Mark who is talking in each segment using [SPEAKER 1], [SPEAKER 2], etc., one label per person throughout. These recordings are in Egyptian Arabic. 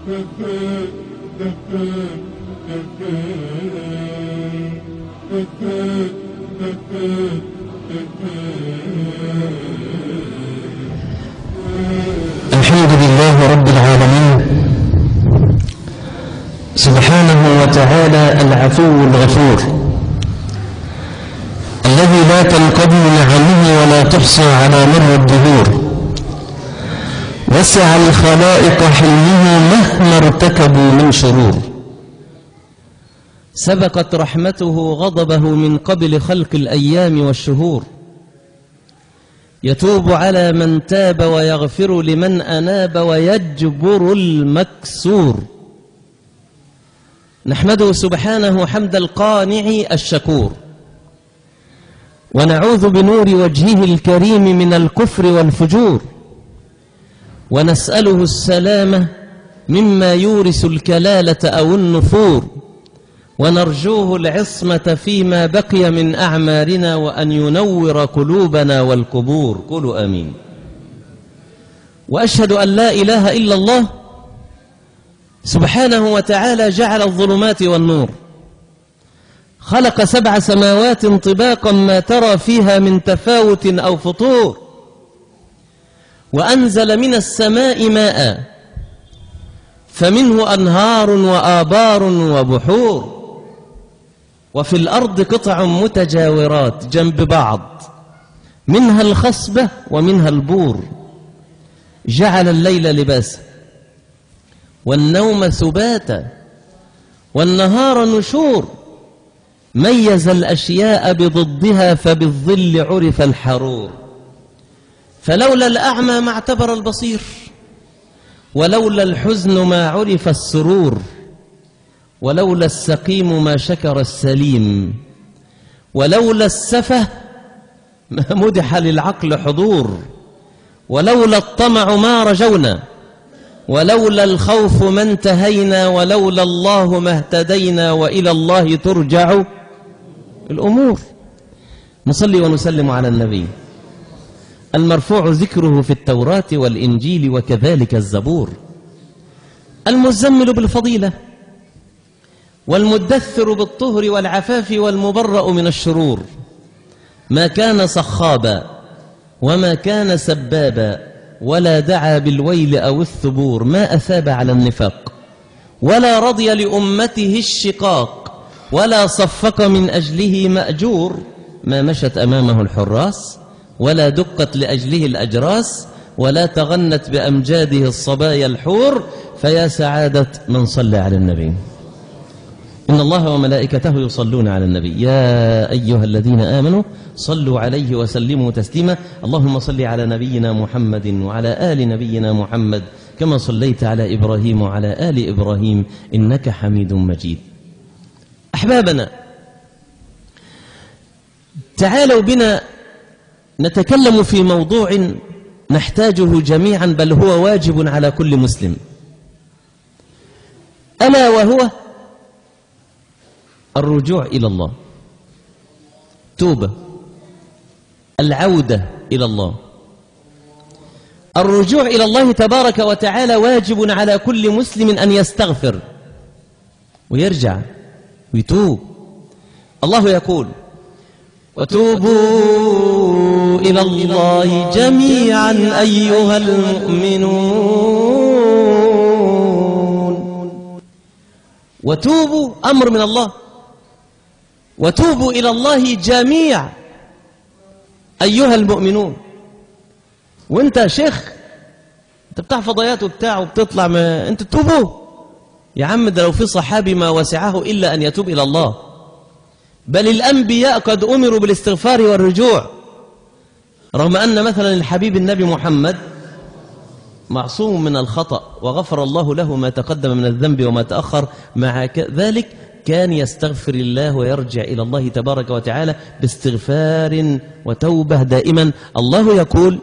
[SPEAKER 1] الحمد لله رب العالمين سبحانه وتعالى العفو الغفور الذي لا تنقضي نعمه ولا تحصى على مر الدهور وسع الخلائق حلمه مهما ارتكبوا من شرور
[SPEAKER 2] سبقت رحمته غضبه من قبل خلق الأيام والشهور يتوب على من تاب ويغفر لمن أناب ويجبر المكسور نحمده سبحانه حمد القانع الشكور ونعوذ بنور وجهه الكريم من الكفر والفجور ونسأله السلامة مما يورث الكلالة أو النفور ونرجوه العصمة فيما بقي من أعمارنا وأن ينور قلوبنا والقبور قولوا آمين وأشهد أن لا إله إلا الله سبحانه وتعالى جعل الظلمات والنور خلق سبع سماوات طباقا ما ترى فيها من تفاوت أو فطور وأنزل من السماء ماء فمنه أنهار وآبار وبحور وفي الأرض قطع متجاورات جنب بعض منها الخصبة ومنها البور جعل الليل لباسا والنوم ثباتا والنهار نشور ميز الأشياء بضدها فبالظل عرف الحرور فلولا الأعمى ما اعتبر البصير ولولا الحزن ما عرف السرور ولولا السقيم ما شكر السليم ولولا السفه ما مدح للعقل حضور ولولا الطمع ما رجونا ولولا الخوف ما انتهينا ولولا الله ما اهتدينا وإلى الله ترجع الأمور نصلي ونسلم على النبي المرفوع ذكره في التوراة والإنجيل وكذلك الزبور المزمل بالفضيلة والمدثر بالطهر والعفاف والمبرأ من الشرور ما كان صخابا وما كان سبابا ولا دعا بالويل أو الثبور ما أثاب على النفاق ولا رضي لأمته الشقاق ولا صفق من أجله مأجور ما مشت أمامه الحراس ولا دقت لأجله الأجراس ولا تغنت بأمجاده الصبايا الحور فيا سعادة من صلى على النبي إن الله وملائكته يصلون على النبي يا أيها الذين آمنوا صلوا عليه وسلموا تسليما اللهم صل على نبينا محمد وعلى آل نبينا محمد كما صليت على إبراهيم وعلى آل إبراهيم إنك حميد مجيد أحبابنا تعالوا بنا نتكلم في موضوع نحتاجه جميعا بل هو واجب على كل مسلم ألا وهو الرجوع إلى الله توبة العودة إلى الله الرجوع إلى الله تبارك وتعالى واجب على كل مسلم أن يستغفر ويرجع ويتوب الله يقول وتوبوا إلى الله جميعا أيها المؤمنون وتوبوا أمر من الله وتوبوا إلى الله جميعا أيها المؤمنون وانت يا شيخ انت بتاع فضيات وبتاع وبتطلع ما انت توبوا يا عم ده لو في صحابي ما وسعه إلا أن يتوب إلى الله بل الأنبياء قد أمروا بالاستغفار والرجوع رغم أن مثلا الحبيب النبي محمد معصوم من الخطأ وغفر الله له ما تقدم من الذنب وما تأخر مع ذلك كان يستغفر الله ويرجع إلى الله تبارك وتعالى باستغفار وتوبة دائما الله يقول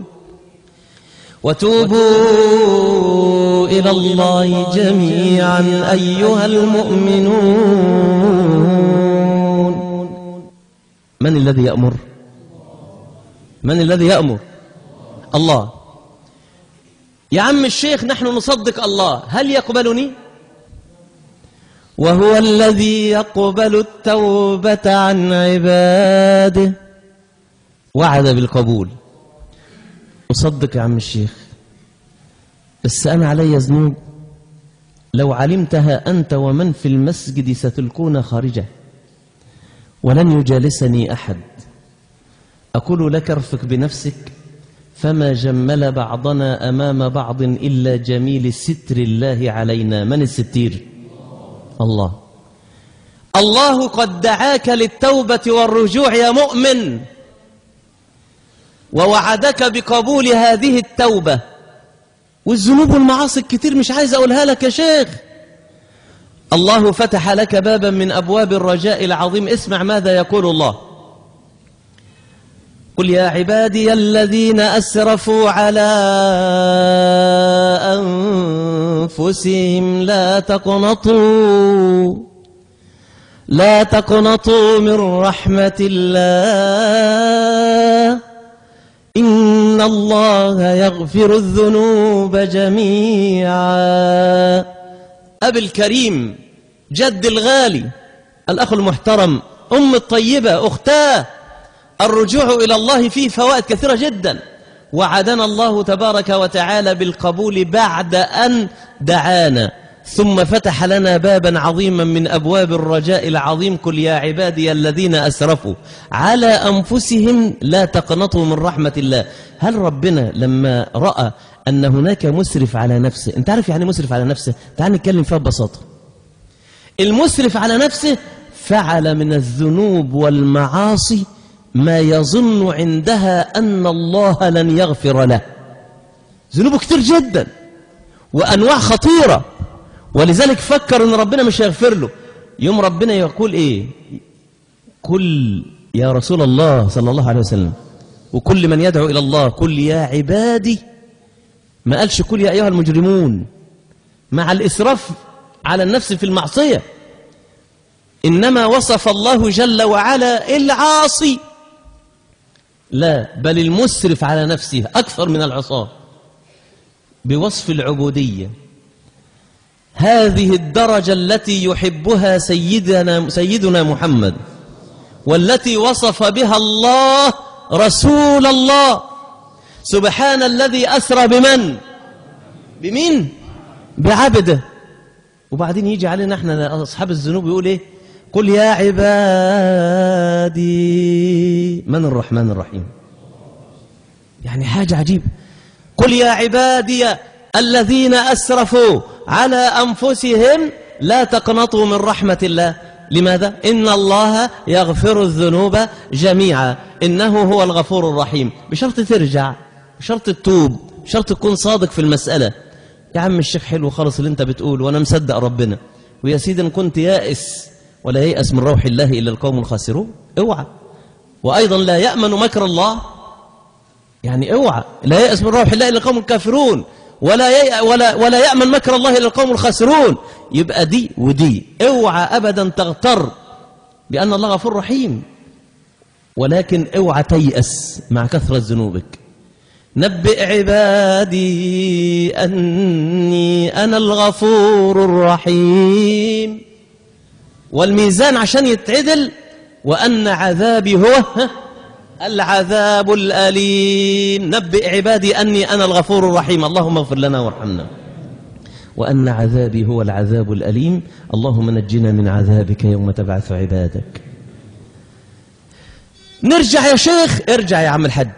[SPEAKER 2] وتوبوا إلى الله جميعا أيها المؤمنون من الذي يأمر من الذي يأمر الله يا عم الشيخ نحن نصدق الله هل يقبلني وهو الذي يقبل التوبة عن عباده وعد بالقبول أصدق يا عم الشيخ بس أنا علي ذنوب لو علمتها أنت ومن في المسجد ستلقون خارجه ولن يجالسني أحد أقول لك ارفق بنفسك فما جمل بعضنا أمام بعض إلا جميل ستر الله علينا من الستير الله الله قد دعاك للتوبة والرجوع يا مؤمن ووعدك بقبول هذه التوبة والذنوب والمعاصي الكتير مش عايز أقولها لك يا شيخ الله فتح لك بابا من أبواب الرجاء العظيم اسمع ماذا يقول الله قل يا عبادي الذين أسرفوا على أنفسهم لا تقنطوا لا تقنطوا من رحمة الله إن الله يغفر الذنوب جميعا أبي الكريم جد الغالي الأخ المحترم أم الطيبة أختاه الرجوع إلى الله فيه فوائد كثيرة جدا وعدنا الله تبارك وتعالى بالقبول بعد أن دعانا ثم فتح لنا بابا عظيما من أبواب الرجاء العظيم قل يا عبادي الذين أسرفوا على أنفسهم لا تقنطوا من رحمة الله هل ربنا لما رأى أن هناك مسرف على نفسه أنت عارف يعني مسرف على نفسه تعال نتكلم فيها ببساطة المسرف على نفسه فعل من الذنوب والمعاصي ما يظن عندها أن الله لن يغفر له ذنوبه كتير جدا وأنواع خطيرة ولذلك فكر أن ربنا مش هيغفر له يوم ربنا يقول إيه كل يا رسول الله صلى الله عليه وسلم وكل من يدعو إلى الله كل يا عبادي ما قالش كل يا أيها المجرمون مع الإسراف على النفس في المعصية إنما وصف الله جل وعلا العاصي لا بل المسرف على نفسه أكثر من العصاة بوصف العبودية هذه الدرجة التي يحبها سيدنا, سيدنا محمد والتي وصف بها الله رسول الله سبحان الذي أسرى بمن بمين بعبده وبعدين يجي علينا احنا أصحاب الذنوب يقول ايه قل يا عبادي من الرحمن الرحيم يعني حاجة عجيبة قل يا عبادي الذين أسرفوا على أنفسهم لا تقنطوا من رحمة الله لماذا؟ إن الله يغفر الذنوب جميعا إنه هو الغفور الرحيم بشرط ترجع بشرط تتوب بشرط تكون صادق في المسألة يا عم الشيخ حلو خالص اللي انت بتقول وانا مصدق ربنا ويا سيدي ان كنت يائس ولا ييأس من روح الله إلا القوم الخاسرون اوعى وأيضا لا يأمن مكر الله يعني اوعى لا يأس من روح الله إلا القوم الكافرون ولا ي... ولا ولا يأمن مكر الله إلا القوم الخاسرون يبقى دي ودي اوعى أبدا تغتر بأن الله غفور رحيم ولكن اوعى تيأس مع كثرة ذنوبك نبئ عبادي أني أنا الغفور الرحيم والميزان عشان يتعدل وأن عذابي هو العذاب الأليم نبئ عبادي أني أنا الغفور الرحيم اللهم اغفر لنا وارحمنا وأن عذابي هو العذاب الأليم اللهم نجنا من عذابك يوم تبعث عبادك نرجع يا شيخ ارجع يا عم الحج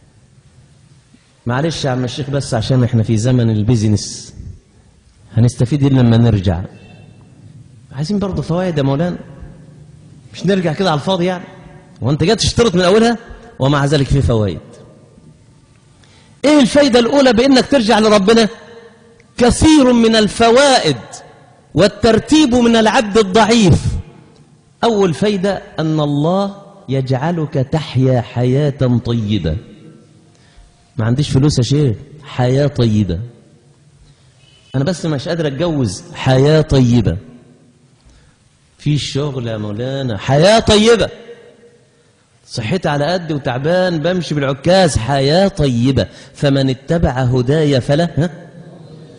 [SPEAKER 2] معلش يا عم الشيخ بس عشان احنا في زمن البيزنس هنستفيد إيه لما نرجع عايزين برضه فوائد يا مولانا مش نرجع كده على الفاضي يعني وانت جاي تشترط من اولها ومع ذلك في فوائد ايه الفايدة الاولى بانك ترجع لربنا كثير من الفوائد والترتيب من العبد الضعيف اول فايدة ان الله يجعلك تحيا حياة طيبة ما عنديش فلوس يا شيخ حياة طيبة انا بس مش قادر اتجوز حياة طيبة في شغل يا مولانا حياة طيبة صحتي على قد وتعبان بمشي بالعكاز حياة طيبة فمن اتبع هدايا فلا ها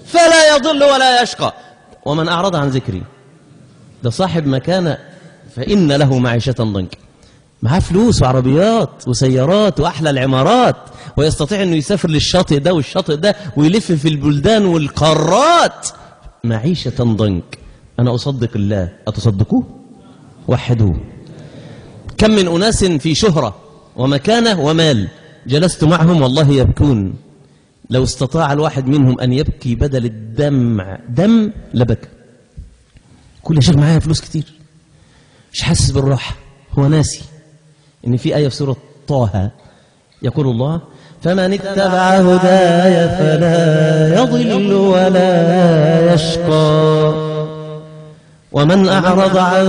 [SPEAKER 2] فلا يضل ولا يشقى ومن أعرض عن ذكري ده صاحب مكان فإن له معيشة ضنك معاه فلوس وعربيات وسيارات وأحلى العمارات ويستطيع أنه يسافر للشاطئ ده والشاطئ ده ويلف في البلدان والقارات معيشة ضنك أنا أصدق الله أتصدقوه وحدوه كم من أناس في شهرة ومكانة ومال جلست معهم والله يبكون لو استطاع الواحد منهم أن يبكي بدل الدمع دم لبكى كل يا شيخ معايا فلوس كتير مش حاسس بالراحة هو ناسي إن في آية في سورة طه يقول الله فمن اتبع هداي فلا يضل ولا يشقى ومن أعرض عن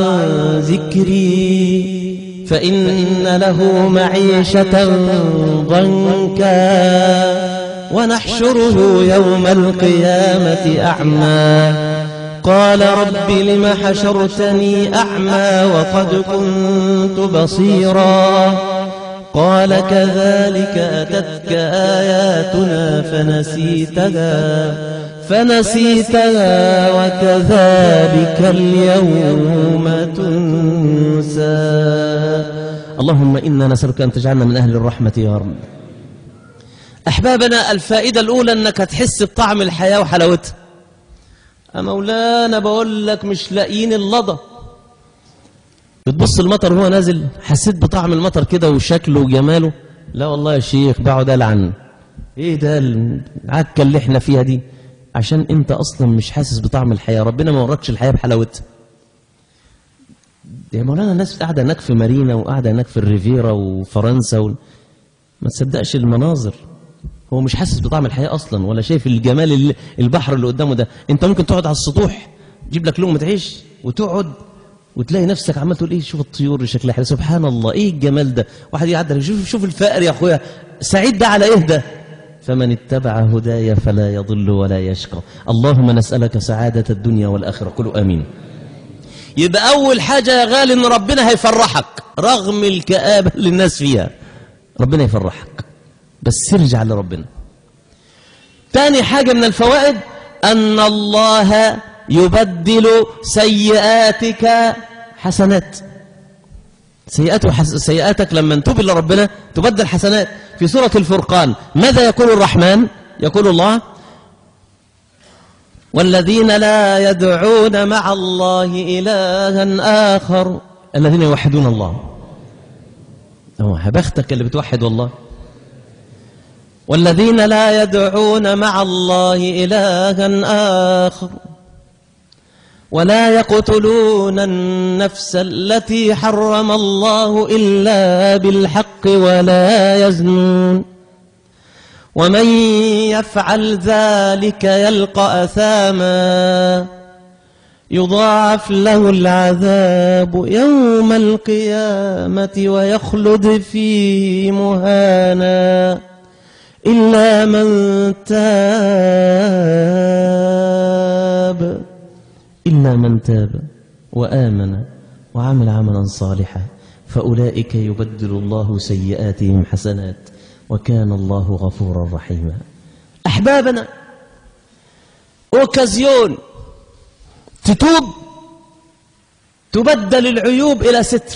[SPEAKER 2] ذكري فإن له معيشة ضنكا ونحشره يوم القيامة أعمى قال رب لم حشرتني أعمى وقد كنت بصيرا قال كذلك أتتك آياتنا فنسيتها فنسيتها وكذلك اليوم تنسى اللهم إنا نسألك أن تجعلنا من أهل الرحمة يا رب أحبابنا الفائدة الأولى أنك تحس بطعم الحياة وحلاوتها يا مولانا بقول لك مش لاقيين اللضى بتبص المطر وهو نازل حسيت بطعم المطر كده وشكله وجماله لا والله يا شيخ بقعد ألعن ايه ده العكه اللي احنا فيها دي عشان انت اصلا مش حاسس بطعم الحياه ربنا ما وراكش الحياه بحلاوتها يا مولانا الناس قاعده هناك في مارينا وقاعده هناك في الريفيرا وفرنسا و... ما تصدقش المناظر هو مش حاسس بطعم الحياه اصلا ولا شايف الجمال اللي البحر اللي قدامه ده انت ممكن تقعد على السطوح تجيب لك لقمه عيش وتقعد وتلاقي نفسك عمال تقول ايه شوف الطيور اللي شكلها حلو سبحان الله ايه الجمال ده واحد يعدل شوف شوف الفقر يا اخويا سعيد ده على ايه ده فمن اتبع هداي فلا يضل ولا يشقى اللهم نسألك سعادة الدنيا والآخرة قولوا آمين يبقى أول حاجة يا غالي إن ربنا هيفرحك رغم الكآبة اللي الناس فيها ربنا يفرحك بس ارجع لربنا تاني حاجة من الفوائد أن الله يبدل سيئاتك حسنات سيئات وحس... سيئاتك لما نتوب إلى ربنا تبدل حسنات في سورة الفرقان ماذا يقول الرحمن يقول الله والذين لا يدعون مع الله إلها آخر الذين يوحدون الله هو بختك اللي بتوحد والله والذين لا يدعون مع الله إلها آخر ولا يقتلون النفس التي حرم الله إلا بالحق ولا يزنون ومن يفعل ذلك يلقى أثاما يضاعف له العذاب يوم القيامة ويخلد فيه مهانا إلا من تاب إلا من تاب وآمن وعمل عملا صالحا فأولئك يبدل الله سيئاتهم حسنات وكان الله غفورا رحيما أحبابنا أوكازيون تتوب تبدل العيوب إلى ستر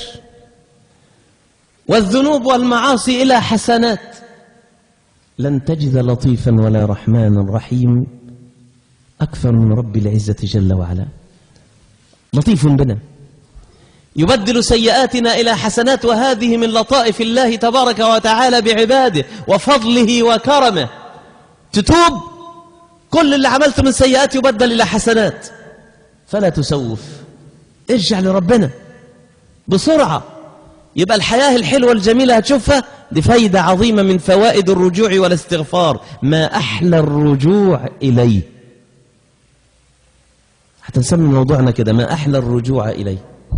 [SPEAKER 2] والذنوب والمعاصي إلى حسنات لن تجد لطيفا ولا رحمانا رحيم أكثر من رب العزة جل وعلا لطيف بنا يبدل سيئاتنا إلى حسنات وهذه من لطائف الله تبارك وتعالى بعباده وفضله وكرمه تتوب كل اللي عملته من سيئات يبدل إلى حسنات فلا تسوف ارجع لربنا بسرعة يبقى الحياة الحلوة الجميلة هتشوفها دي فايدة عظيمة من فوائد الرجوع والاستغفار ما أحلى الرجوع إليه حتى نسمي موضوعنا كده ما أحلى الرجوع إليه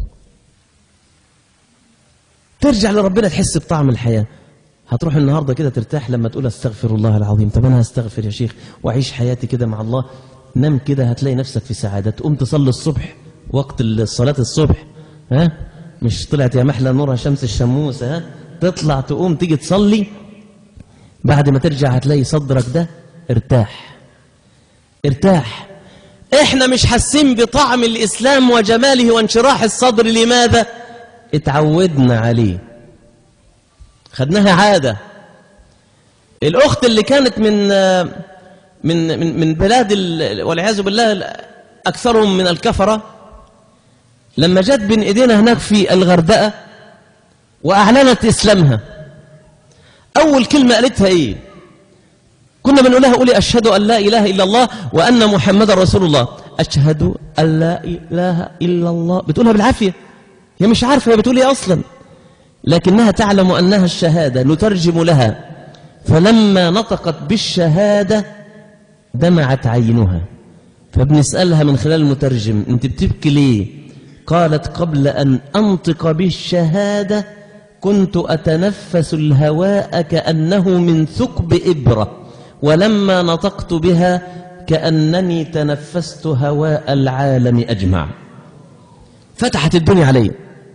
[SPEAKER 2] ترجع لربنا تحس بطعم الحياة هتروح النهاردة كده ترتاح لما تقول استغفر الله العظيم طب أنا هستغفر يا شيخ وأعيش حياتي كده مع الله نام كده هتلاقي نفسك في سعادة تقوم تصلي الصبح وقت الصلاة الصبح ها مش طلعت يا محلى نورها شمس الشموس ها تطلع تقوم تيجي تصلي بعد ما ترجع هتلاقي صدرك ده ارتاح ارتاح احنا مش حاسين بطعم الإسلام وجماله وانشراح الصدر لماذا اتعودنا عليه خدناها عادة الأخت اللي كانت من من من, من بلاد ال- والعياذ بالله أكثرهم من الكفرة لما جت بين إيدينا هناك في الغردقة وأعلنت إسلامها أول كلمة قالتها إيه كنا بنقول لها قولي أشهد أن لا إله إلا الله وأن محمد رسول الله أشهد أن لا إله إلا الله بتقولها بالعافية هي مش عارفة هي بتقول إيه أصلا لكنها تعلم أنها الشهادة نترجم لها فلما نطقت بالشهادة دمعت عينها فبنسألها من خلال المترجم أنت بتبكي ليه قالت قبل أن أنطق بالشهادة كنت أتنفس الهواء كأنه من ثقب إبرة ولما نطقت بها كأنني تنفست هواء العالم أجمع فتحت الدنيا علي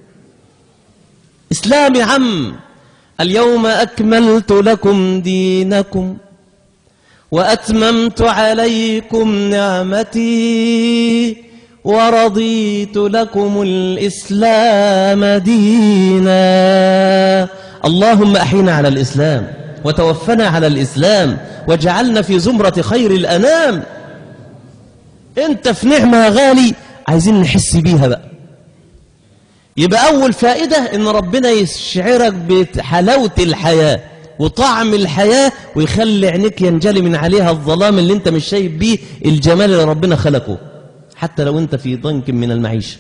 [SPEAKER 2] إسلام يا عم اليوم أكملت لكم دينكم وأتممت عليكم نعمتي ورضيت لكم الإسلام دينا اللهم أحينا على الإسلام وتوفنا على الإسلام وجعلنا في زمرة خير الأنام انت في نعمة يا غالي عايزين نحس بيها بقى يبقى أول فائدة إن ربنا يشعرك بحلاوة الحياة وطعم الحياة ويخلي عينيك ينجلي من عليها الظلام اللي انت مش شايف بيه الجمال اللي ربنا خلقه حتى لو انت في ضنك من المعيشة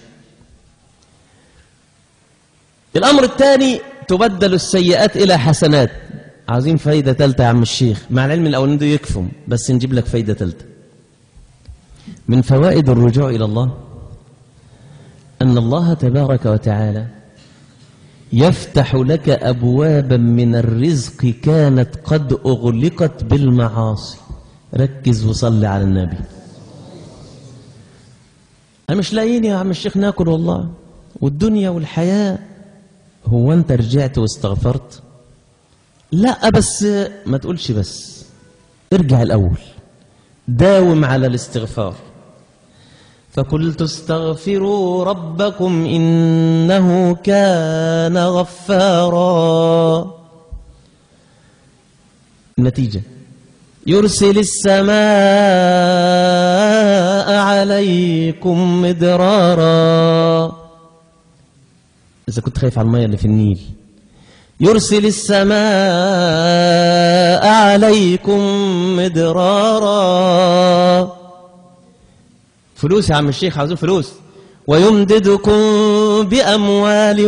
[SPEAKER 2] الأمر الثاني تبدل السيئات إلى حسنات عايزين فايدة ثالثة يا عم الشيخ مع العلم الأولين ده يكفم بس نجيب لك فايدة ثالثة من فوائد الرجوع إلى الله أن الله تبارك وتعالى يفتح لك أبوابا من الرزق كانت قد أغلقت بالمعاصي ركز وصلي على النبي أنا مش لاقيين يا عم الشيخ ناكل والله والدنيا والحياة هو أنت رجعت واستغفرت لا بس ما تقولش بس ارجع الأول داوم على الاستغفار فقلت استغفروا ربكم إنه كان غفارا النتيجة يرسل السماء عليكم مدرارا إذا كنت خايف على المية اللي في النيل يرسل السماء عليكم مدرارا فلوس يا عم الشيخ عاوزين فلوس ويمددكم بأموال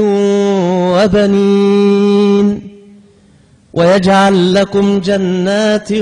[SPEAKER 2] وبنين ويجعل لكم جنات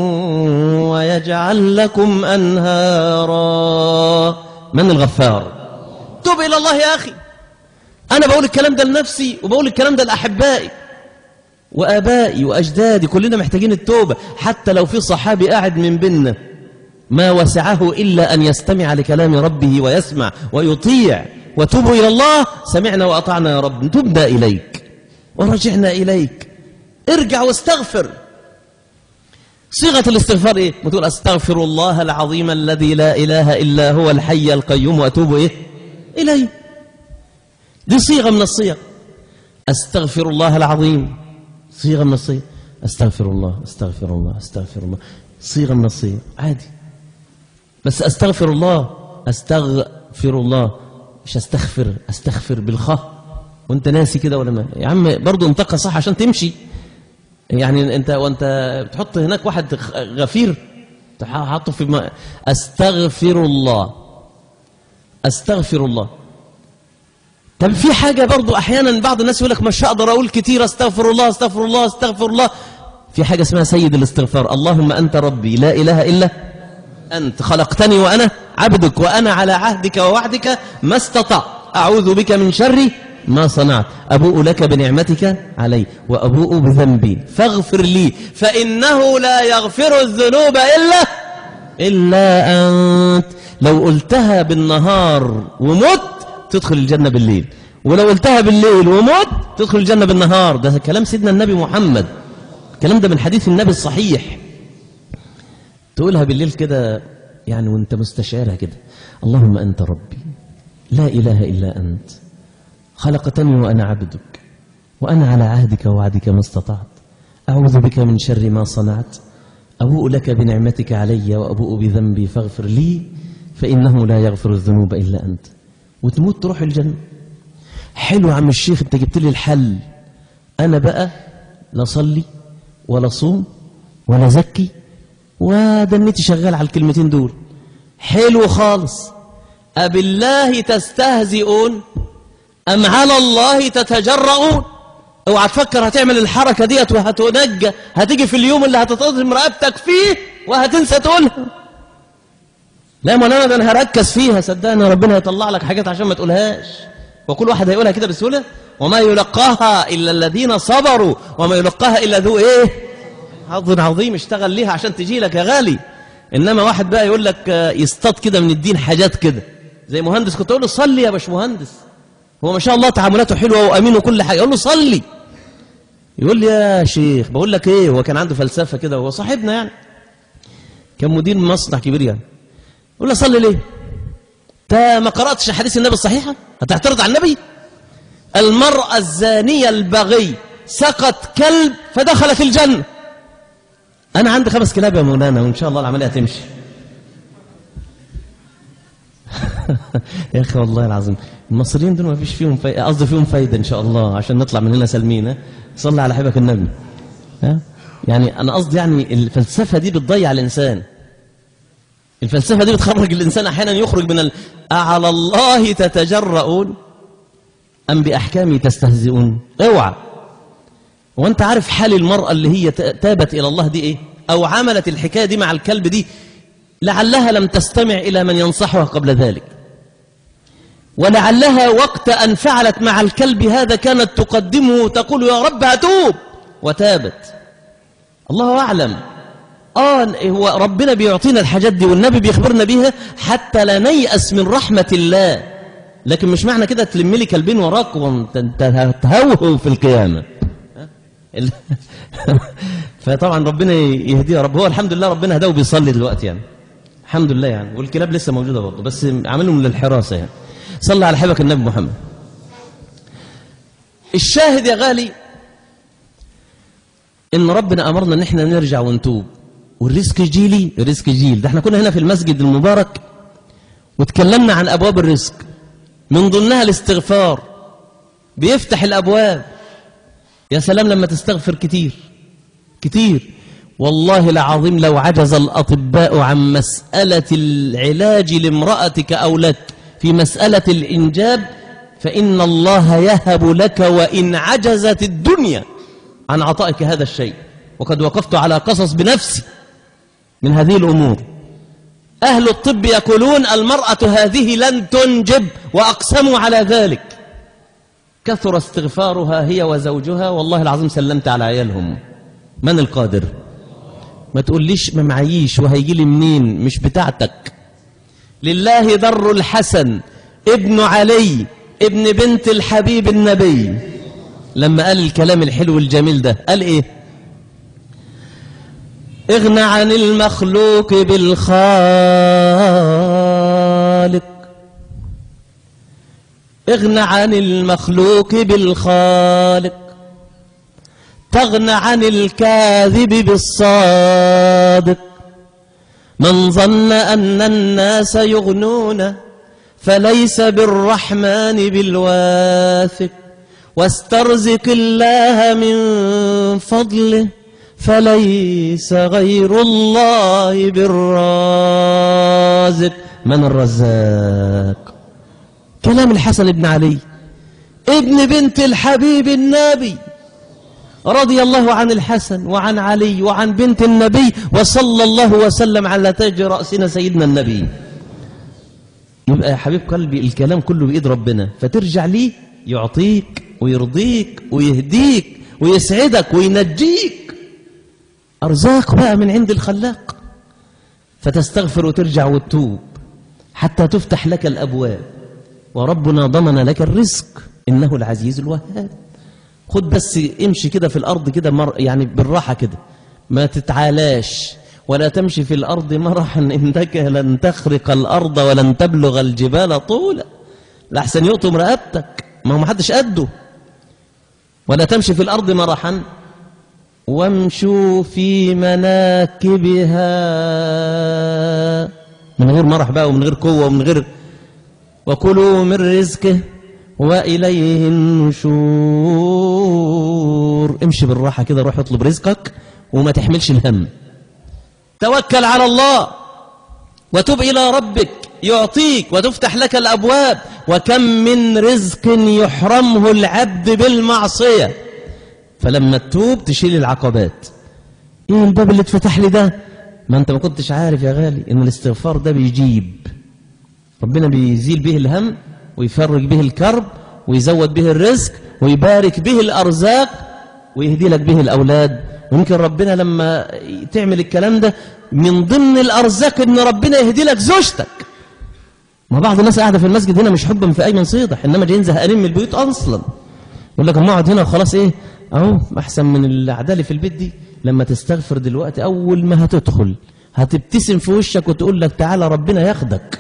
[SPEAKER 2] ويجعل لكم أنهارا من الغفار توب إلى الله يا أخي أنا بقول الكلام ده لنفسي وبقول الكلام ده لأحبائي وآبائي وأجدادي كلنا محتاجين التوبة حتى لو في صحابي قاعد من بيننا ما وسعه إلا أن يستمع لكلام ربه ويسمع ويطيع وتوبوا إلى الله سمعنا وأطعنا يا رب تبنا إليك ورجعنا إليك ارجع واستغفر صيغة الاستغفار إيه؟ بتقول أستغفر الله العظيم الذي لا إله إلا هو الحي القيوم وأتوب إيه؟ إليه دي صيغة من الصيغ أستغفر الله العظيم صيغة من الصيغ أستغفر الله أستغفر الله أستغفر الله صيغة من الصيغ عادي بس أستغفر الله أستغفر الله مش أستغفر أستغفر بالخاء وانت ناسي كده ولا ما يا عم برضه انطقها صح عشان تمشي يعني انت وانت بتحط هناك واحد غفير حاطه في ما استغفر الله استغفر الله طب في حاجة برضو أحيانا بعض الناس يقول لك مش هقدر أقول كتير أستغفر الله أستغفر الله أستغفر الله في حاجة اسمها سيد الاستغفار اللهم أنت ربي لا إله إلا أنت خلقتني وأنا عبدك وأنا على عهدك ووعدك ما استطعت أعوذ بك من شر ما صنعت أبوء لك بنعمتك علي وأبوء بذنبي فاغفر لي فإنه لا يغفر الذنوب إلا إلا أنت لو قلتها بالنهار ومت تدخل الجنة بالليل ولو قلتها بالليل ومت تدخل الجنة بالنهار ده كلام سيدنا النبي محمد الكلام ده من حديث النبي الصحيح تقولها بالليل كده يعني وانت مستشعرها كده اللهم أنت ربي لا إله إلا أنت خلقتني وأنا عبدك وأنا على عهدك ووعدك ما استطعت أعوذ بك من شر ما صنعت أبوء لك بنعمتك علي وأبوء بذنبي فاغفر لي فإنه لا يغفر الذنوب إلا أنت وتموت تروح الجنة حلو يا عم الشيخ انت جبت لي الحل أنا بقى لا صلي ولا صوم ولا زكي ودنيتي شغال على الكلمتين دول حلو خالص أبالله تستهزئون أم على الله تتجرؤون اوعى تفكر هتعمل الحركة ديت وهتنجى هتيجي في اليوم اللي هتتضم رقبتك فيه وهتنسى تقولها لا مولانا ده انا هركز فيها صدقني ربنا هيطلع لك حاجات عشان ما تقولهاش وكل واحد هيقولها كده بسهوله وما يلقاها الا الذين صبروا وما يلقاها الا ذو ايه حظ عظيم اشتغل ليها عشان تجي لك يا غالي انما واحد بقى يقول لك آه، يصطاد كده من الدين حاجات كده زي مهندس كنت اقول له صلي يا باش مهندس هو ما شاء الله تعاملاته حلوه وامين وكل حاجه اقول له صلي يقول لي يا شيخ بقول لك ايه هو كان عنده فلسفه كده وهو صاحبنا يعني كان مدير مصنع كبير يعني يقول له صلي ليه انت ما قراتش حديث النبي الصحيحه هتعترض على النبي المرأة الزانية البغي سقط كلب فدخلت الجنة أنا عندي خمس كلاب يا مولانا وإن شاء الله العملية هتمشي يا أخي والله العظيم المصريين دول ما فيش فيهم فايدة قصدي فيهم فايدة إن شاء الله عشان نطلع من هنا سالمين ها؟ صلي على حبك النبي ها؟ يعني أنا قصدي يعني الفلسفة دي بتضيع الإنسان الفلسفة دي بتخرج الإنسان أحيانا يخرج من ال... أعلى الله تتجرؤون أم بأحكامي تستهزئون اوعى وانت عارف حال المرأة اللي هي ت- تابت إلى الله دي إيه أو عملت الحكاية دي مع الكلب دي لعلها لم تستمع إلى من ينصحها قبل ذلك ولعلها وقت أن فعلت مع الكلب هذا كانت تقدمه تقول يا رب هتوب وتابت الله أعلم آه هو ربنا بيعطينا الحاجات دي والنبي بيخبرنا بيها حتى لا نيأس من رحمة الله لكن مش معنى كده تلم لي كلبين وراك وانت انت هتهوهو في القيامة ال- فطبعا ربنا يهديه يا رب هو الحمد لله ربنا هداه وبيصلي دلوقتي يعني الحمد لله يعني والكلاب لسه موجودة برضه بس عاملهم للحراسة يعني صلى على حبك النبي محمد الشاهد يا غالي ان ربنا امرنا ان احنا نرجع ونتوب والرزق جيلي رزق جيل ده احنا كنا هنا في المسجد المبارك وتكلمنا عن ابواب الرزق من ضمنها الاستغفار بيفتح الابواب يا سلام لما تستغفر كتير كتير والله العظيم لو عجز الاطباء عن مساله العلاج لامراتك او لك في مساله الانجاب فان الله يهب لك وان عجزت الدنيا عن عطائك هذا الشيء وقد وقفت على قصص بنفسي من هذه الأمور أهل الطب يقولون المرأة هذه لن تنجب وأقسموا على ذلك كثر استغفارها هي وزوجها والله العظيم سلمت على عيالهم من القادر ما تقوليش ما معيش وهيجي لي منين مش بتاعتك لله در الحسن ابن علي ابن بنت الحبيب النبي لما قال الكلام الحلو الجميل ده قال ايه اغنى عن المخلوق بالخالق اغنى عن المخلوق بالخالق تغنى عن الكاذب بالصادق من ظن أن الناس يغنون فليس بالرحمن بالواثق واسترزق الله من فضله فليس غير الله بالرازق من الرزاق كلام الحسن بن علي ابن بنت الحبيب النبي رضي الله عن الحسن وعن علي وعن بنت النبي وصلى الله وسلم على تاج رأسنا سيدنا النبي يبقى يا حبيب قلبي الكلام كله بإيد ربنا فترجع ليه يعطيك ويرضيك ويهديك ويسعدك وينجيك أرزاق بقى من عند الخلاق فتستغفر وترجع وتتوب حتى تفتح لك الأبواب وربنا ضمن لك الرزق إنه العزيز الوهاب خد بس امشي كده في الأرض كده مر يعني بالراحة كده ما تتعالاش ولا تمشي في الأرض مرحا إنك لن تخرق الأرض ولن تبلغ الجبال طولا لأحسن يقطم رقبتك ما هو محدش قده ولا تمشي في الأرض مرحا وامشوا في مناكبها من غير مرح بقى ومن غير قوة ومن غير وكلوا من رزقه وإليه النشور امشي بالراحة كده روح اطلب رزقك وما تحملش الهم توكل على الله وتب إلى ربك يعطيك وتفتح لك الأبواب وكم من رزق يحرمه العبد بالمعصية فلما تتوب تشيل العقبات ايه الباب اللي اتفتح لي ده ما انت ما كنتش عارف يا غالي ان الاستغفار ده بيجيب ربنا بيزيل به الهم ويفرج به الكرب ويزود به الرزق ويبارك به الأرزاق ويهدي لك به الأولاد ممكن ربنا لما تعمل الكلام ده من ضمن الأرزاق إن ربنا يهدي لك زوجتك ما بعض الناس قاعدة في المسجد هنا مش حبا في أي صيدح إنما جايين زهقانين من البيوت أصلا يقول لك اما اقعد هنا وخلاص إيه أهو أحسن من الأعداء اللي في البيت دي لما تستغفر دلوقتي أول ما هتدخل هتبتسم في وشك وتقول لك تعالى ربنا ياخدك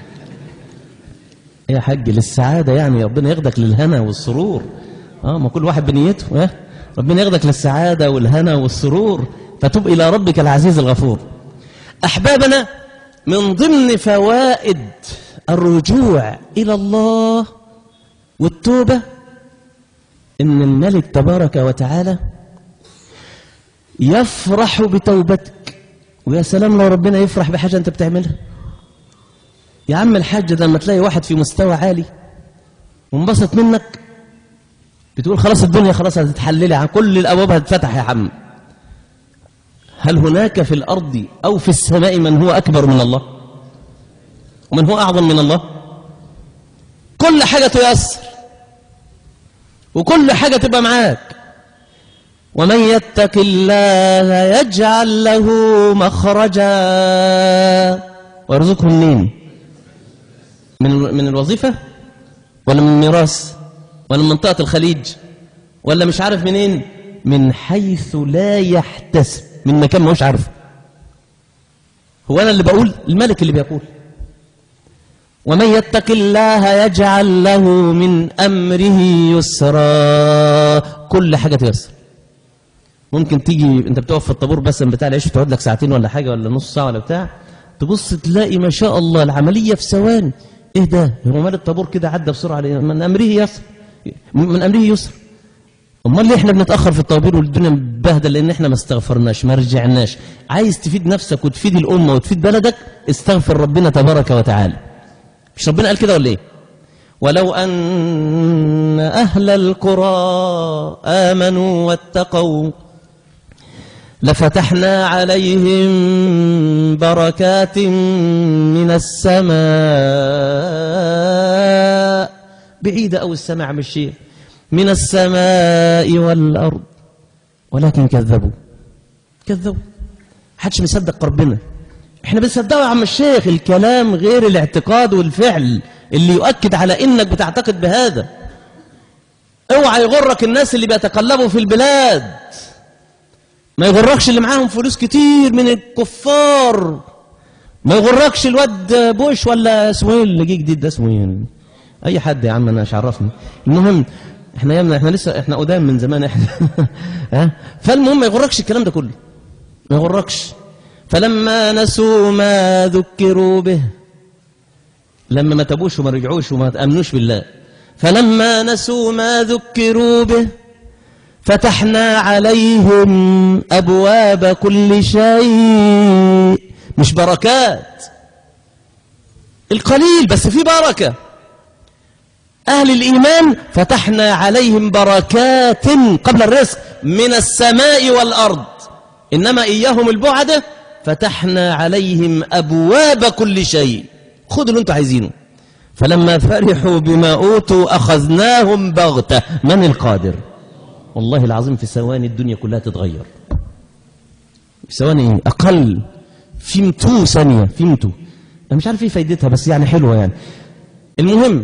[SPEAKER 2] يا حاج للسعادة يعني ربنا ياخدك للهنا والسرور اه ما كل واحد بنيته اه ربنا ياخدك للسعادة والهنا والسرور فتب إلى ربك العزيز الغفور أحبابنا من ضمن فوائد الرجوع إلى الله والتوبة إن الملك تبارك وتعالى يفرح بتوبتك ويا سلام لو ربنا يفرح بحاجة أنت بتعملها يا عم الحاج ده لما تلاقي واحد في مستوى عالي وانبسط منك بتقول خلاص الدنيا خلاص هتتحللي عن كل الابواب هتفتح يا عم هل هناك في الارض او في السماء من هو اكبر من الله ومن هو اعظم من الله كل حاجه تيسر وكل حاجه تبقى معاك ومن يتق الله يجعل له مخرجا ويرزقه منين من من الوظيفة ولا من الميراث ولا من منطقة الخليج ولا مش عارف منين من حيث لا يحتسب من مكان ما هوش عارفه هو أنا اللي بقول الملك اللي بيقول ومن يتق الله يجعل له من أمره يسرا كل حاجة تيسر ممكن تيجي انت بتقف في الطابور بس بتاع العيش تقعد لك ساعتين ولا حاجة ولا نص ساعة ولا بتاع تبص تلاقي ما شاء الله العملية في ثواني ايه ده هو مال الطابور كده عدى بسرعة ليه؟ من أمره يسر من أمره يسر امال ليه احنا بنتأخر في الطوابير والدنيا مبهدل لأن احنا ما استغفرناش ما رجعناش عايز تفيد نفسك وتفيد الأمة وتفيد بلدك استغفر ربنا تبارك وتعالى مش ربنا قال كده ولا ايه ولو أن أهل القرى آمنوا واتقوا لفتحنا عليهم بركات من السماء بعيدة أو السماء مش شيء من السماء والأرض ولكن كذبوا كذبوا حدش مصدق ربنا احنا بنصدقه يا عم الشيخ الكلام غير الاعتقاد والفعل اللي يؤكد على انك بتعتقد بهذا اوعى يغرك الناس اللي بيتقلبوا في البلاد ما يغركش اللي معاهم فلوس كتير من الكفار ما يغركش الواد بوش ولا اسمه ايه اللي جه جديد ده اسمه ايه اي حد يا عم انا مش عرفني المهم احنا يمنا احنا لسه احنا قدام من زمان احنا ها فالمهم ما يغركش الكلام ده كله ما يغركش فلما نسوا ما ذكروا به لما ما تبوش وما رجعوش وما تأمنوش بالله فلما نسوا ما ذكروا به فتحنا عليهم أبواب كل شيء مش بركات القليل بس في بركة أهل الإيمان فتحنا عليهم بركات قبل الرزق من السماء والأرض إنما إياهم البعدة فتحنا عليهم أبواب كل شيء خذوا اللي انتم عايزينه فلما فرحوا بما أوتوا أخذناهم بغتة من القادر والله العظيم في ثواني الدنيا كلها تتغير في ثواني ايه أقل فيمتو ثانية فيمتو أنا مش عارف ايه فايدتها بس يعني حلوة يعني المهم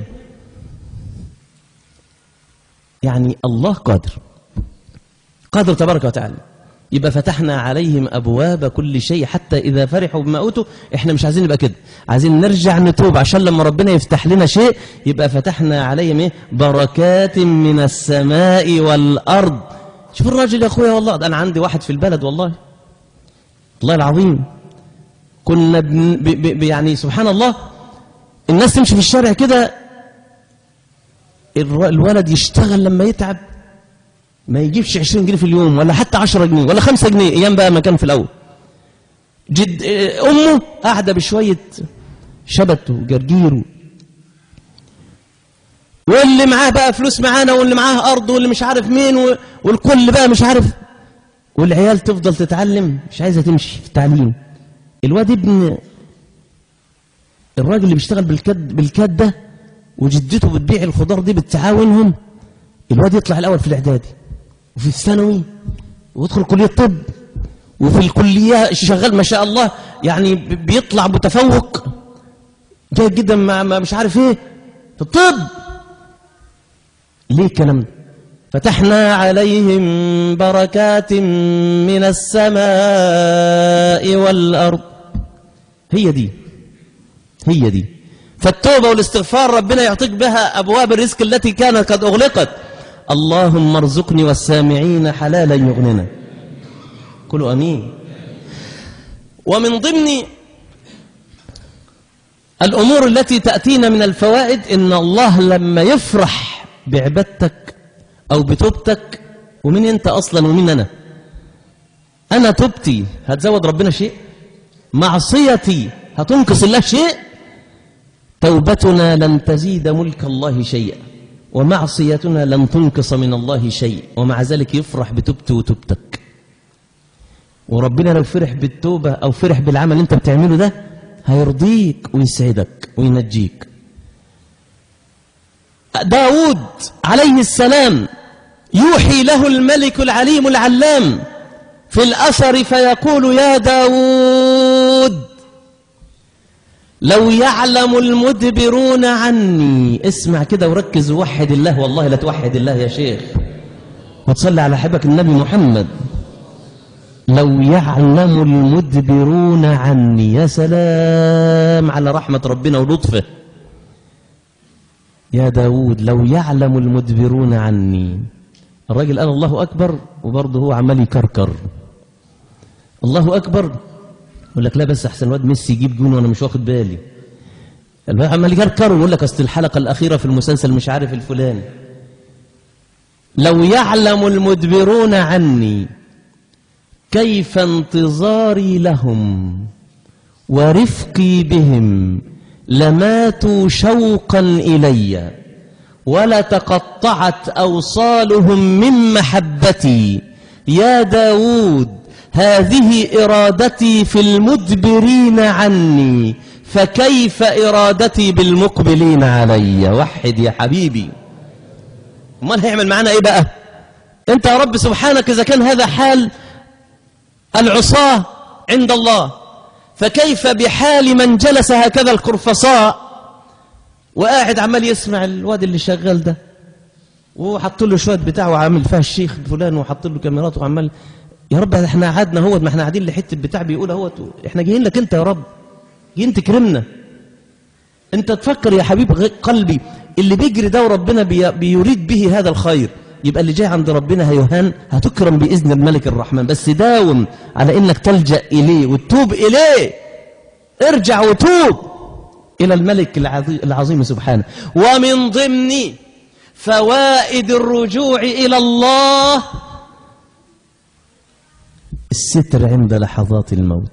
[SPEAKER 2] يعني الله قادر قادر تبارك وتعالى يبقى فتحنا عليهم أبواب كل شيء حتى إذا فرحوا بما أوتوا إحنا مش عايزين نبقى كده عايزين نرجع نتوب عشان لما ربنا يفتح لنا شيء يبقى فتحنا عليهم إيه بركات من السماء والأرض شوف الراجل يا أخويا والله ده أنا عندي واحد في البلد والله والله العظيم كنا بن ب ب يعني سبحان الله الناس تمشي في الشارع كده الر- الولد يشتغل لما يتعب ما يجيبش 20 جنيه في اليوم ولا حتى 10 جنيه ولا 5 جنيه ايام بقى ما كان في الاول جد آه، امه قاعده بشويه شبت وجرجير واللي معاه بقى فلوس معانا واللي معاه ارض واللي مش عارف مين و- والكل بقى مش عارف والعيال تفضل تتعلم مش عايزه تمشي في التعليم الواد ابن الراجل اللي بيشتغل بالكد بالكاد ده وجدته بتبيع الخضار دي بتعاونهم الواد يطلع الاول في الاعدادي وفي الثانوي ويدخل كليه طب وفي الكليه شغال ما شاء الله يعني ب- بيطلع متفوق جيد جدا مع مع مش عارف ايه في الطب ليه الكلام ده فتحنا عليهم بركات من السماء والارض هي دي هي دي فالتوبة والاستغفار ربنا يعطيك بها أبواب الرزق التي كانت قد أغلقت اللهم ارزقني والسامعين حلالا يغننا قولوا أمين ومن ضمن الأمور التي تأتينا من الفوائد إن الله لما يفرح بعبادتك أو بتوبتك ومين أنت أصلا ومين أنا أنا توبتي هتزود ربنا شيء معصيتي هتنقص الله شيء توبتنا لن تزيد ملك الله شيئا ومعصيتنا لن تنقص من الله شيء ومع ذلك يفرح بتوبتي وتوبتك وربنا لو فرح بالتوبة أو فرح بالعمل اللي أنت بتعمله ده هيرضيك ويسعدك وينجيك داود عليه السلام يوحي له الملك العليم العلام في الأثر فيقول يا داود لو يعلم المدبرون عني اسمع كده وركز ووحد الله والله لا توحد الله يا شيخ وتصلي على حبك النبي محمد لو يعلم المدبرون عني يا سلام على رحمة ربنا ولطفه يا داود لو يعلم المدبرون عني الراجل قال الله أكبر وبرضه هو عمال يكركر الله أكبر يقول لك لا بس أحسن واد ميسي يجيب جون وأنا مش واخد بالي الباقي عمال يكركر ويقول لك أصل الحلقة الأخيرة في المسلسل مش عارف الفلاني لو يعلم المدبرون عني كيف انتظاري لهم ورفقي بهم لماتوا شوقا إلي ولتقطعت أوصالهم من محبتي يا داود هذه إرادتي في المدبرين عني فكيف إرادتي بالمقبلين علي وحد يا حبيبي امال هيعمل معانا ايه بقى انت يا رب سبحانك اذا كان هذا حال العصاة عند الله فكيف بحال من جلس هكذا القرفصاء وقاعد عمال يسمع الواد اللي شغال ده وحط له شويه بتاع وعامل فيها الشيخ فلان وحط له كاميرات وعمال يا رب احنا قعدنا اهوت ما احنا قاعدين لحته بتاع بيقول اهوت احنا جايين لك انت يا رب جايين تكرمنا انت تفكر يا حبيب غ- قلبي اللي بيجري ده وربنا بي بيريد به هذا الخير يبقى اللي جاي عند ربنا هيهان هتكرم بإذن الملك الرحمن بس داوم على انك تلجأ إليه وتتوب إليه ارجع وتوب إلى الملك العظي- العظيم سبحانه ومن ضمن فوائد الرجوع إلى الله الستر عند لحظات الموت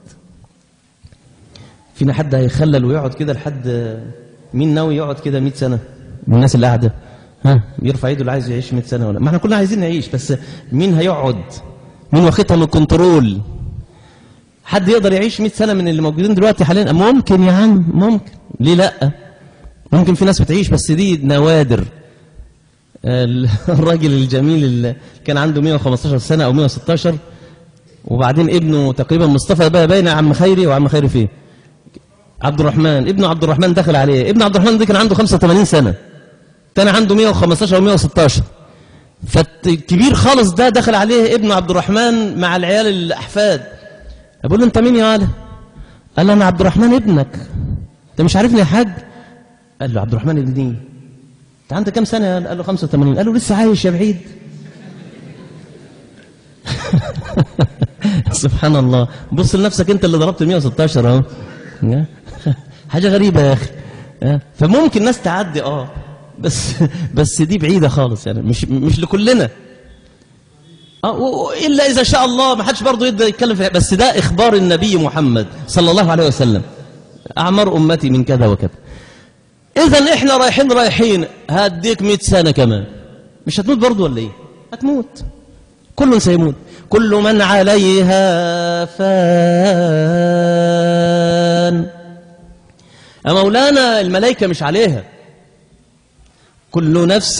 [SPEAKER 2] فينا حد هيخلل ويقعد كده لحد مين ناوي يقعد كده 100 سنة من الناس اللي قاعدة ها يرفع ايده اللي عايز يعيش 100 سنة ولا ما احنا كلنا عايزين نعيش بس مين هيقعد مين واخدها من الكنترول حد يقدر يعيش 100 سنة من اللي موجودين دلوقتي حاليا ممكن يا عم ممكن ليه لا ممكن في ناس بتعيش بس دي نوادر ال- الراجل الجميل اللي كان عنده 115 سنة أو 116 وبعدين ابنه تقريبا مصطفى بقى باين عم خيري وعم خيري فين عبد الرحمن ابن عبد الرحمن دخل عليه ابن عبد الرحمن ده كان عنده 85 سنة تاني عنده 115 او 116 فالكبير خالص ده دخل عليه ابن عبد الرحمن مع العيال الأحفاد بقول له أنت مين يا ولا قال له أنا عبد الرحمن ابنك أنت مش عارفني يا حاج قال له عبد الرحمن ابني أنت عندك كام سنة قال له 85 قال له لسه عايش يا بعيد سبحان الله بص لنفسك انت اللي ضربت 116 اهو حاجه غريبه يا اخي فممكن ناس تعدي اه بس بس دي بعيده خالص يعني مش مش لكلنا اه الا اذا شاء الله ما حدش برضه يقدر يتكلم في بس ده اخبار النبي محمد صلى الله عليه وسلم اعمار امتي من كذا وكذا اذا احنا رايحين رايحين هديك 100 سنه كمان مش هتموت برضه ولا ايه هتموت كل سيموت كل من عليها فان يا مولانا الملائكة مش عليها كل نفس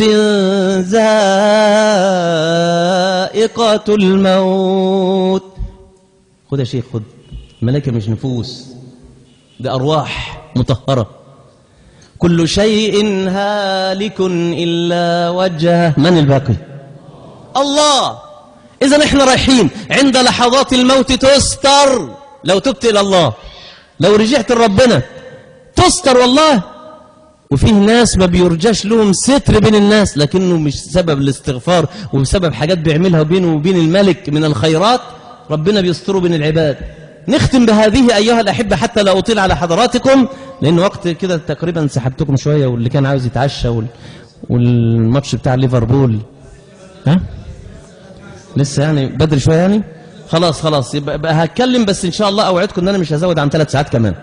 [SPEAKER 2] ذائقة الموت خد يا شيخ خد الملائكة مش نفوس دي أرواح مطهرة كل شيء هالك إلا وجهه من الباقي الله إذا إحنا رايحين عند لحظات الموت تستر لو تبت إلى الله لو رجعت لربنا تستر والله وفيه ناس ما بيرجاش لهم ستر بين الناس لكنه مش سبب الاستغفار وبسبب حاجات بيعملها بينه وبين الملك من الخيرات ربنا بيستره بين العباد نختم بهذه أيها الأحبة حتى لا أطيل على حضراتكم لأن وقت كده تقريبا سحبتكم شوية واللي كان عاوز يتعشى وال... والماتش بتاع ليفربول ها لسه يعني بدري شوية يعني خلاص خلاص يبقى بقى هتكلم بس إن شاء الله أوعدكم إن أنا مش هزود عن ثلاث ساعات كمان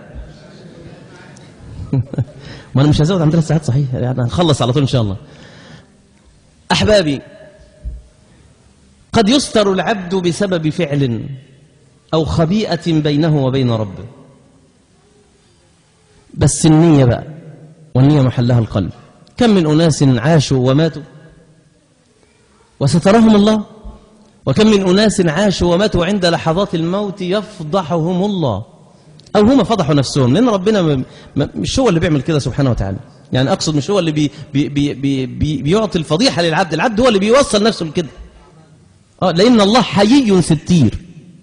[SPEAKER 2] ما أنا مش هزود عن ثلاث ساعات صحيح يعني هنخلص على طول إن شاء الله أحبابي قد يستر العبد بسبب فعل أو خبيئة بينه وبين ربه بس النية بقى والنية محلها القلب كم من أناس عاشوا وماتوا وسترهم الله وكم من أناس عاشوا وماتوا عند لحظات الموت يفضحهم الله أو هم فضحوا نفسهم لأن ربنا م- م- مش هو اللي بيعمل كده سبحانه وتعالى يعني أقصد مش هو اللي بي بي بي بي بي بيعطي الفضيحة للعبد العبد هو اللي بيوصل نفسه لكده آه لأن الله حيي ستير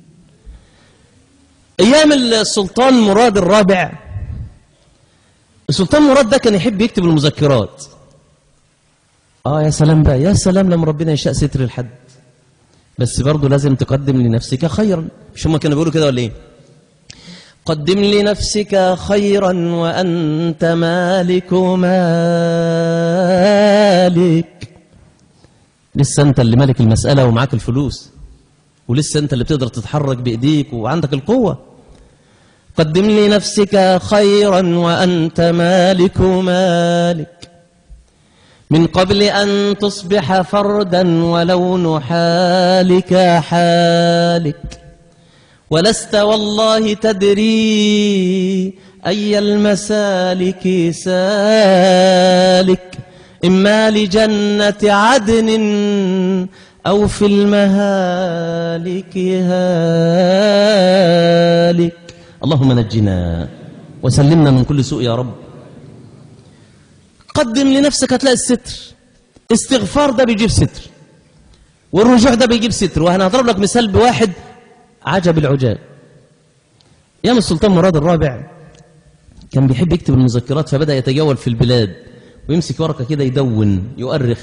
[SPEAKER 2] أيام السلطان مراد الرابع السلطان مراد ده كان يحب يكتب المذكرات آه يا سلام بقى يا سلام لما ربنا يشاء ستر الحد بس برضه لازم تقدم لنفسك خيرا مش هم كانوا بيقولوا كده ولا ايه قدم لنفسك خيرا وأنت مالك مالك لسه أنت اللي مالك المسألة ومعاك الفلوس ولسه أنت اللي بتقدر تتحرك بإيديك وعندك القوة قدم لنفسك خيرا وأنت مالك مالك من قبل أن تصبح فردا ولون حالك حالك ولست والله تدري أي المسالك سالك إما لجنة عدن أو في المهالك هالك اللهم نجنا وسلمنا من كل سوء يا رب قدم لنفسك هتلاقي الستر استغفار ده بيجيب ستر والرجوع ده بيجيب ستر وأنا هضرب لك مثال بواحد عجب العجاب أيام السلطان مراد الرابع كان بيحب يكتب المذكرات فبدأ يتجول في البلاد ويمسك ورقة كده يدون يؤرخ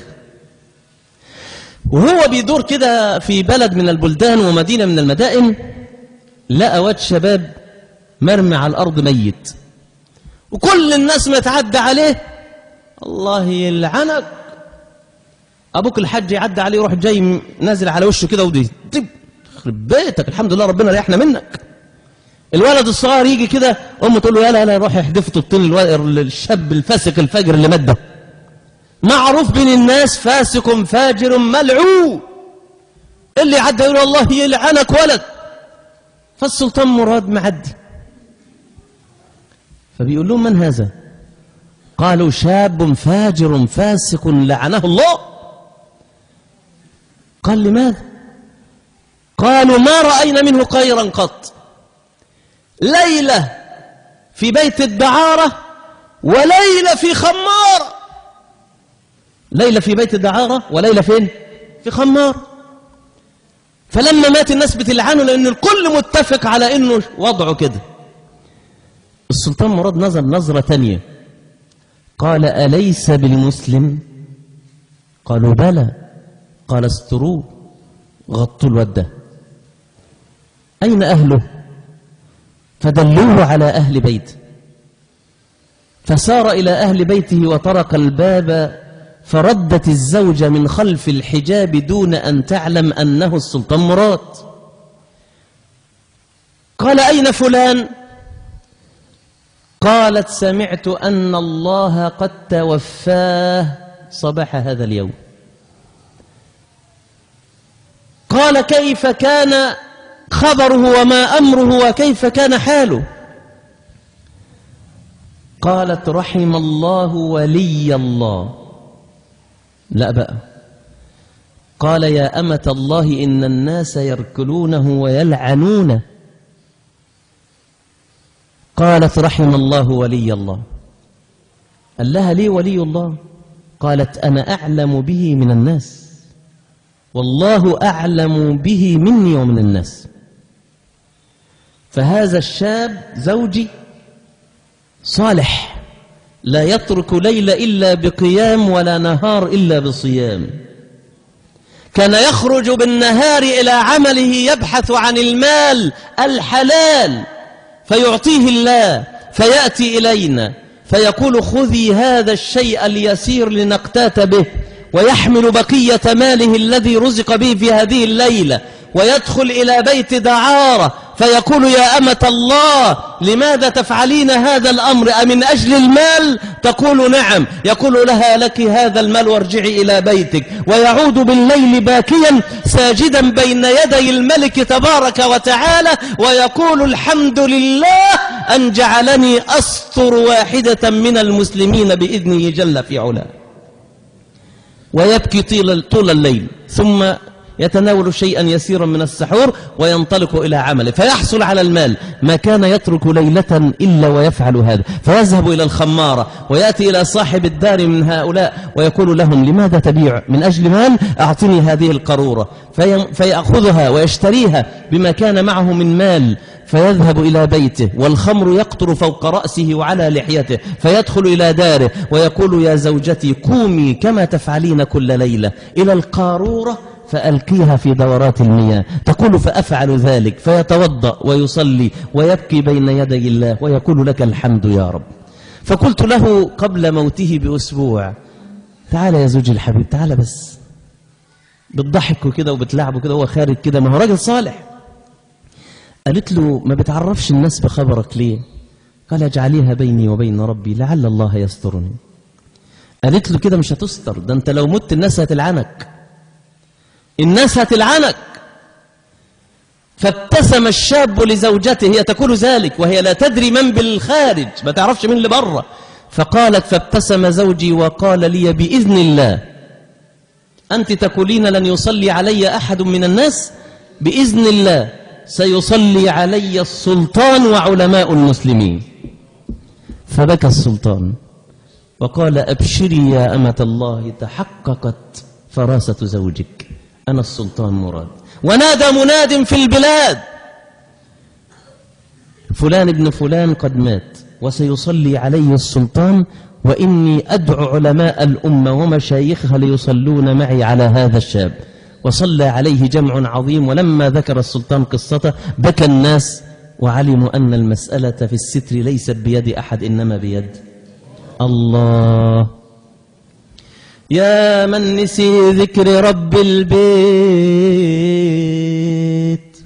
[SPEAKER 2] وهو بيدور كده في بلد من البلدان ومدينة من المدائن لقى واد شباب مرمي على الأرض ميت وكل الناس ما تعدى عليه الله يلعنك أبوك الحاج يعدى عليه يروح جاي نازل على وشه كده ودي دب يخرب بيتك الحمد لله ربنا ريحنا منك الولد الصغير يجي كده امه تقول له يلا يلا روح احدفه طبطين الو- الشاب الفاسق الفجر اللي مات ده معروف بين الناس فاسق فاجر ملعون اللي عدى يقول الله يلعنك ولد فالسلطان مراد معدي فبيقول لهم من هذا قالوا شاب فاجر فاسق لعنه الله قال لماذا قالوا ما رأينا منه خيرا قط ليلة في بيت الدعارة وليلة في خمارة ليلة في بيت الدعارة وليلة فين في خمار فلما مات الناس بتلعنه لأن الكل متفق على أنه وضعه كده السلطان مراد نظر نظرة تانية قال أليس بالمسلم قالوا بلى قال استروه غطوا الواد ده أين أهله فدلوه على أهل بيته فسار إلى أهل بيته وطرق الباب فردت الزوجة من خلف الحجاب دون أن تعلم أنه السلطان مراد قال أين فلان قالت سمعت أن الله قد توفاه صباح هذا اليوم قال كيف كان خبره وما أمره وكيف كان حاله قالت رحم الله ولي الله لا بقى قال يا أمة الله إن الناس يركلونه ويلعنونه قالت رحم الله ولي الله قال لها ليه ولي الله قالت أنا أعلم به من الناس والله أعلم به مني ومن الناس فهذا الشاب زوجي صالح لا يترك ليل إلا بقيام ولا نهار إلا بصيام كان يخرج بالنهار إلى عمله يبحث عن المال الحلال فيعطيه الله فيأتي إلينا فيقول خذي هذا الشيء اليسير لنقتات به ويحمل بقية ماله الذي رزق به في هذه الليلة ويدخل إلى بيت دعارة فيقول يا أمة الله لماذا تفعلين هذا الأمر أمن أجل المال تقول نعم يقول لها لك هذا المال وارجعي إلى بيتك ويعود بالليل باكيا ساجدا بين يدي الملك تبارك وتعالى ويقول الحمد لله أن جعلني أستر واحدة من المسلمين بإذنه جل في علاه ويبكي طول طول الليل ثم يتناول شيئا يسيرا من السحور وينطلق إلى عمله فيحصل على المال ما كان يترك ليلة إلا ويفعل هذا فيذهب إلى الخمارة ويأتي إلى صاحب الدار من هؤلاء ويقول لهم لماذا تبيع من أجل مال أعطني هذه القرورة في فيأخذها ويشتريها بما كان معه من مال فيذهب إلى بيته والخمر يقطر فوق رأسه وعلى لحيته فيدخل إلى داره ويقول يا زوجتي قومي كما تفعلين كل ليلة إلى القارورة فألقيها في دورات المياه تقول فأفعل ذلك فيتوضأ ويصلي ويبكي بين يدي الله ويقول لك الحمد يا رب فقلت له قبل موته بأسبوع تعال يا زوجي الحبيب تعال بس بتضحك كده وبتلعبه كده هو خارج كده ما هو راجل صالح قالت له ما بتعرفش الناس بخبرك ليه قال اجعليها بيني وبين ربي لعل الله يسترني قالت له كده مش هتستر ده انت لو مت الناس هتلعنك الناس هتلعنك فابتسم الشاب لزوجته هي تقول ذلك وهي لا تدري من بالخارج ما تعرفش من اللي بره فقالت فابتسم زوجي وقال لي بإذن الله أنت تقولين لن يصلي علي أحد من الناس بإذن الله سيصلي علي السلطان وعلماء المسلمين فبكى السلطان وقال أبشري يا أمة الله تحققت فراسة زوجك أنا السلطان مراد ونادى مناد في البلاد فلان ابن فلان قد مات وسيصلي عليه السلطان وإني أدعو علماء الأمة ومشايخها ليصلون معي على هذا الشاب وصلى عليه جمع عظيم ولما ذكر السلطان قصته بكى الناس وعلموا أن المسألة في الستر ليست بيد أحد إنما بيد الله يا من نسي ذكر رب البيت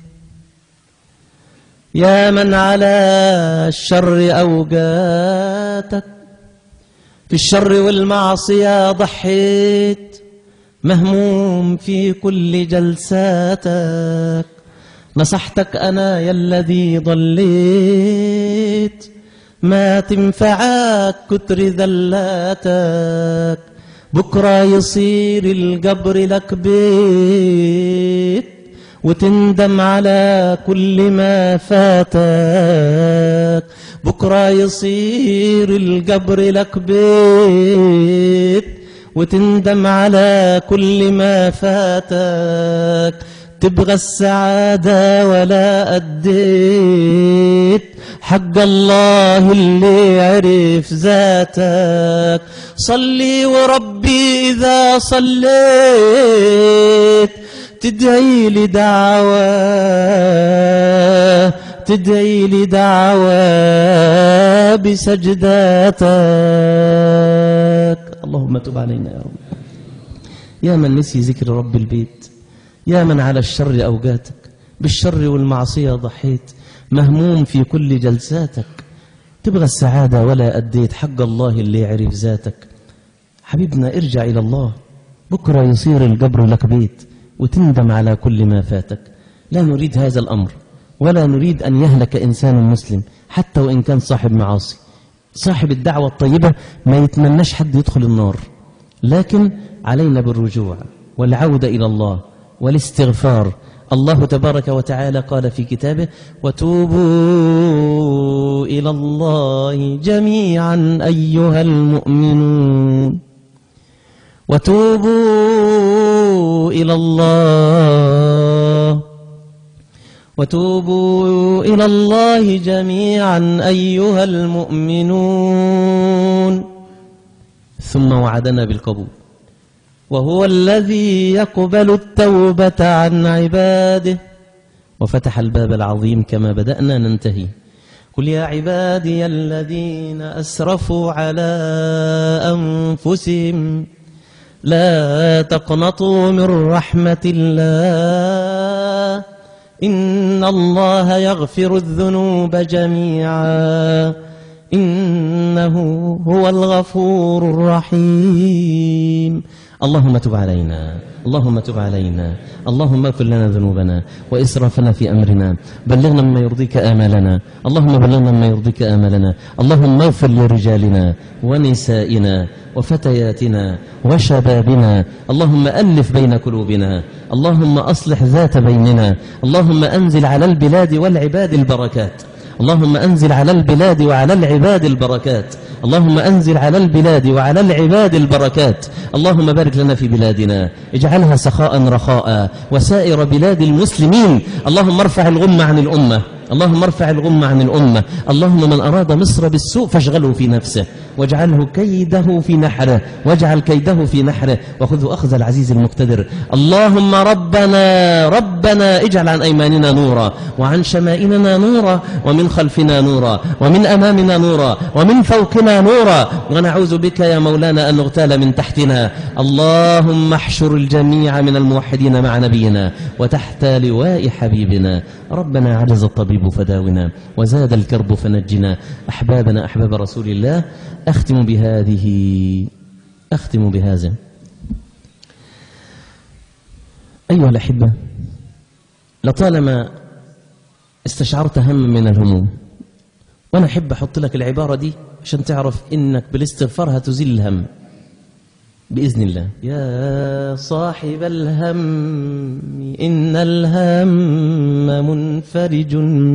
[SPEAKER 2] يا من على الشر أوجاتك في الشر والمعصية ضحيت مهموم في كل جلساتك نصحتك أنا يا الذي ضليت ما تنفعك كتر ذلاتك بكرة يصير القبر لك بيت وتندم على كل ما فاتك بكرة يصير القبر لك بيت وتندم على كل ما فاتك تبغى السعادة ولا أديت حق الله اللي عرف ذاتك صلي وربي إذا صليت تدعي لي دعوة تدعي لي دعوة بسجداتك اللهم تب علينا يا رب يا من نسي ذكر رب البيت يا من على الشر أوقاتك بالشر والمعصية ضحيت مهموم في كل جلساتك تبغى السعادة ولا أديت حق الله اللي يعرف ذاتك حبيبنا ارجع إلى الله بكرة يصير القبر لك بيت وتندم على كل ما فاتك لا نريد هذا الأمر ولا نريد أن يهلك إنسان مسلم حتى وإن كان صاحب معاصي صاحب الدعوة الطيبة ما يتمناش حد يدخل النار لكن علينا بالرجوع والعودة إلى الله والاستغفار الله تبارك وتعالى قال في كتابه وتوبوا إلى الله جميعا أيها المؤمنون وتوبوا إلى الله وتوبوا إلى الله جميعا أيها المؤمنون ثم وعدنا بالقبول وهو الذي يقبل التوبة عن عباده وفتح الباب العظيم كما بدأنا ننتهي قل يا عبادي الذين أسرفوا على أنفسهم لا تقنطوا من رحمة الله إن الله يغفر الذنوب جميعا إنه هو الغفور الرحيم اللهم تب علينا اللهم تب علينا اللهم اغفر لنا ذنوبنا وإسرافنا في أمرنا بلغنا مما يرضيك آمالنا اللهم بلغنا مما يرضيك آمالنا اللهم اغفر لرجالنا ونسائنا وفتياتنا وشبابنا اللهم ألف بين قلوبنا اللهم أصلح ذات بيننا اللهم أنزل على البلاد والعباد البركات اللهم أنزل على البلاد وعلى العباد البركات اللهم أنزل على البلاد وعلى العباد البركات اللهم بارك لنا في بلادنا اجعلها سخاء رخاء وسائر بلاد المسلمين اللهم ارفع الغمة عن الأمة اللهم ارفع الغمة عن الأمة اللهم من أراد مصر بالسوء فاشغله في نفسه واجعله كيده في نحره واجعل كيده في نحره وخذه أخذ العزيز المقتدر اللهم ربنا ربنا اجعل عن أيماننا نورا وعن شمائلنا نورا ومن خلفنا نورا ومن أمامنا نورا ومن فوقنا نورا ونعوذ بك يا مولانا أن نغتال من تحتنا اللهم احشر الجميع من الموحدين مع نبينا وتحت لواء حبيبنا ربنا عجز الطبيب فداونا وزاد الكرب فنجنا أحبابنا أحباب رسول الله أختم بهذه أختم بهذا أيها الأحبة لطالما استشعرت هم من الهموم وأنا أحب أحط لك العبارة دي عشان تعرف إنك بالاستغفار هتزيل الهم بإذن الله يا صاحب الهم إن الهم منفرج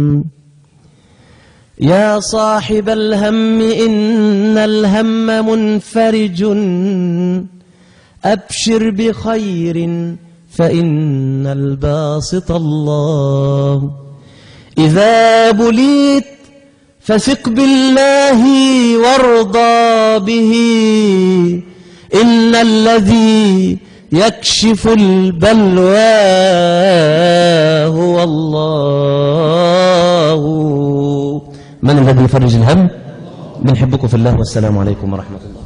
[SPEAKER 2] يا صاحب الهم إن الهم منفرج أبشر بخير فإن الباسط الله إذا بليت فثق بالله وارضى به إن الذي يكشف البلوى هو الله من الذي يفرج الهم بنحبكم في الله والسلام عليكم ورحمة الله